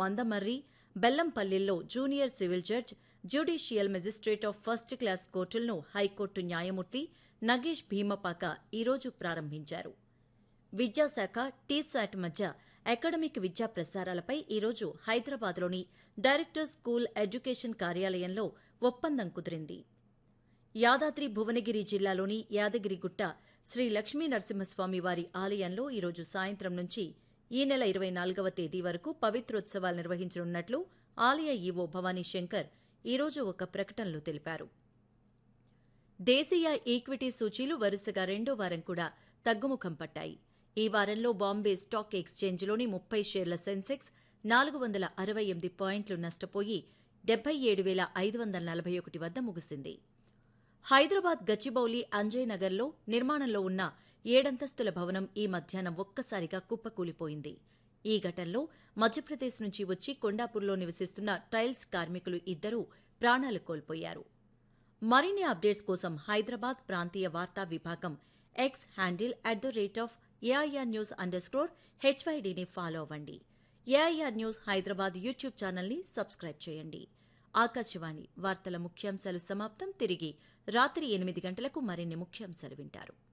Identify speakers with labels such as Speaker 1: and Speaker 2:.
Speaker 1: మందమర్రి బెల్లంపల్లిల్లో junior civil judge judicial magistrate of first class కోర్టులను high court న్యాయమూర్తి నగేష్ భీమపాక ఈరోజు ప్రారంభించారు విద్యాశాఖ టీశాట్ మధ్య అకాడమిక్ విద్యా ప్రసారాలపై ఈరోజు హైదరాబాద్లోని డైరెక్టర్ స్కూల్ ఎడ్యుకేషన్ కార్యాలయంలో ఒప్పందం కుదిరింది యాదాద్రి భువనగిరి జిల్లాలోని యాదగిరిగుట్ట శ్రీ లక్ష్మీ నరసింహస్వామి వారి ఆలయంలో ఈరోజు సాయంత్రం నుంచి ఈ నెల ఇరవై నాలుగవ తేదీ వరకు పవిత్రోత్సవాలు నిర్వహించనున్నట్లు ఆలయ ఈవో భవానీ శంకర్ ఈరోజు ఒక ప్రకటనలో తెలిపారు దేశీయ ఈక్విటీ సూచీలు వరుసగా రెండో వారం కూడా తగ్గుముఖం పట్టాయి ఈ వారంలో బాంబే స్టాక్ ఎక్స్చేంజ్లోని ముప్పై షేర్ల సెన్సెక్స్ నాలుగు వందల అరవై ఎనిమిది పాయింట్లు నష్టపోయి డెబ్బై ఏడు వేల ఐదు వందల నలభై ఒకటి వద్ద ముగిసింది హైదరాబాద్ గచ్చిబౌలి అంజయ్ నగర్లో నిర్మాణంలో ఉన్న ఏడంతస్తుల భవనం ఈ మధ్యాహ్నం ఒక్కసారిగా కుప్పకూలిపోయింది ఈ ఘటనలో మధ్యప్రదేశ్ నుంచి వచ్చి కొండాపూర్లో నివసిస్తున్న టైల్స్ కార్మికులు ఇద్దరూ ప్రాణాలు కోల్పోయారు మరిన్ని అప్డేట్స్ కోసం హైదరాబాద్ ప్రాంతీయ వార్తా విభాగం X handle at the rate of AIR news underscore హెచ్వైడీని ఫాలో అవ్వండి ఏఐఆర్ న్యూస్ హైదరాబాద్ యూట్యూబ్ ఛానల్ని సబ్స్క్రైబ్ చేయండి ఆకాశవాణి వార్తల ముఖ్యాంశాలు సమాప్తం తిరిగి రాత్రి ఎనిమిది గంటలకు మరిన్ని ముఖ్యాంశాలు వింటారు